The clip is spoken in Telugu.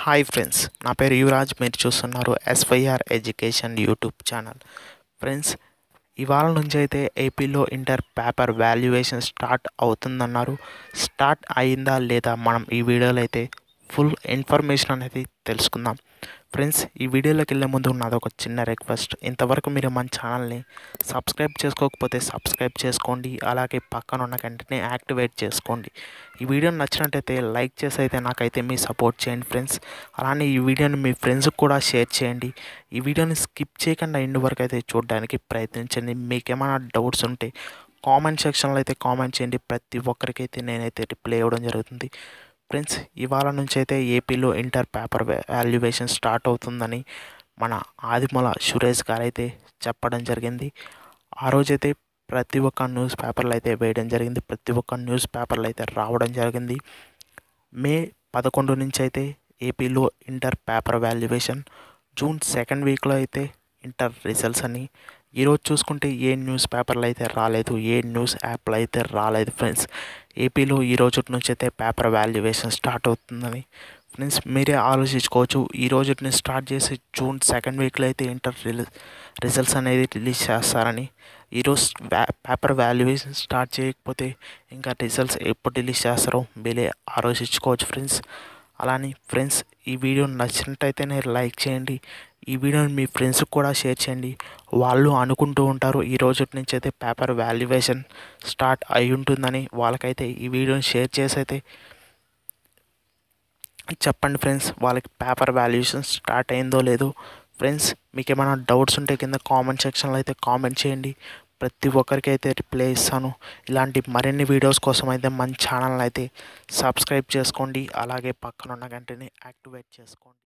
హాయ్ ఫ్రెండ్స్ నా పేరు యువరాజ్ మీరు చూస్తున్నారు SYR education YouTube channel friends ఇవాళ నుంచి అయితే ఏపీలో ఇంటర్ పేపర్ వాల్యుయేషన్ స్టార్ట్ అవుతుందన్నారు స్టార్ట్ అయిందా లేదా మనం ఈ వీడియోలో అయితే ఫుల్ ఇన్ఫర్మేషన్ అనేది తెలుసుకుందాం ఫ్రెండ్స్ ఈ వీడియోలోకి వెళ్ళే ముందు నాది ఒక చిన్న రిక్వెస్ట్ ఇంతవరకు మీరు మన ఛానల్ని సబ్స్క్రైబ్ చేసుకోకపోతే సబ్స్క్రైబ్ చేసుకోండి అలాగే పక్కన ఉన్న గంటనే యాక్టివేట్ చేసుకోండి ఈ వీడియో నచ్చినట్టయితే లైక్ చేసి అయితే నాకైతే మీ సపోర్ట్ చేయండి ఫ్రెండ్స్ అలానే ఈ వీడియోని మీ ఫ్రెండ్స్కి కూడా షేర్ చేయండి ఈ వీడియోని స్కిప్ చేయకుండా ఎండ్ వరకు అయితే చూడడానికి ప్రయత్నించండి మీకు ఏమైనా డౌట్స్ ఉంటే కామెంట్ సెక్షన్లో అయితే కామెంట్ చేయండి ప్రతి ఒక్కరికైతే నేనైతే రిప్లై ఇవ్వడం జరుగుతుంది ఫ్రెండ్స్ ఇవాళ నుంచి అయితే ఏపీలో ఇంటర్ పేపర్ వాల్యుయేషన్ స్టార్ట్ అవుతుందని మన ఆదిమల సురేష్ గారు అయితే చెప్పడం జరిగింది ఆ రోజైతే ప్రతి ఒక్క న్యూస్ పేపర్లు అయితే వేయడం జరిగింది ప్రతి ఒక్క న్యూస్ పేపర్లు అయితే రావడం జరిగింది మే పదకొండు నుంచి అయితే ఏపీలో inter paper valuation June second వీక్లో అయితే ఇంటర్ రిజల్ట్స్ అని ఈరోజు చూసుకుంటే ఏ న్యూస్ పేపర్లు అయితే రాలేదు ఏ న్యూస్ యాప్లు అయితే రాలేదు ఫ్రెండ్స్ ఏపీలో ఈ రోజు నుంచి అయితే పేపర్ వాల్యుయేషన్ స్టార్ట్ అవుతుందని ఫ్రెండ్స్ మీరే ఆలోచించుకోవచ్చు ఈ రోజు నుంచి స్టార్ట్ చేసి జూన్ సెకండ్ వీక్లో అయితే ఇంటర్ రిజల్ట్స్ అనేది రిలీజ్ చేస్తారని ఈరోజు పేపర్ వాల్యుయేషన్ స్టార్ట్ చేయకపోతే ఇంకా రిజల్ట్స్ ఎప్పుడు రిలీజ్ చేస్తారో మీరే ఆలోచించుకోవచ్చు ఫ్రెండ్స్ అలానే ఫ్రెండ్స్ ఈ వీడియో నచ్చినట్టయితేనే లైక్ చేయండి ఈ వీడియోని మీ ఫ్రెండ్స్కి కూడా షేర్ చేయండి వాళ్ళు అనుకుంటూ ఉంటారు ఈ రోజు నుంచి అయితే పేపర్ వాల్యుయేషన్ స్టార్ట్ అయి ఉంటుందని వాళ్ళకైతే ఈ వీడియోని షేర్ చేసి అయితే చెప్పండి ఫ్రెండ్స్ వాళ్ళకి పేపర్ వాల్యుయేషన్ స్టార్ట్ అయిందో లేదో ఫ్రెండ్స్ మీకు ఏమైనా డౌట్స్ ఉంటే కింద కామెంట్ సెక్షన్లో అయితే కామెంట్ చేయండి ప్రతి ఒక్కరికి అయితే రిప్లై ఇస్తాను ఇలాంటి మరిన్ని వీడియోస్ కోసం అయితే మన ఛానల్ అయితే సబ్స్క్రైబ్ చేసుకోండి అలాగే పక్కన ఉన్న గంటని యాక్టివేట్ చేసుకోండి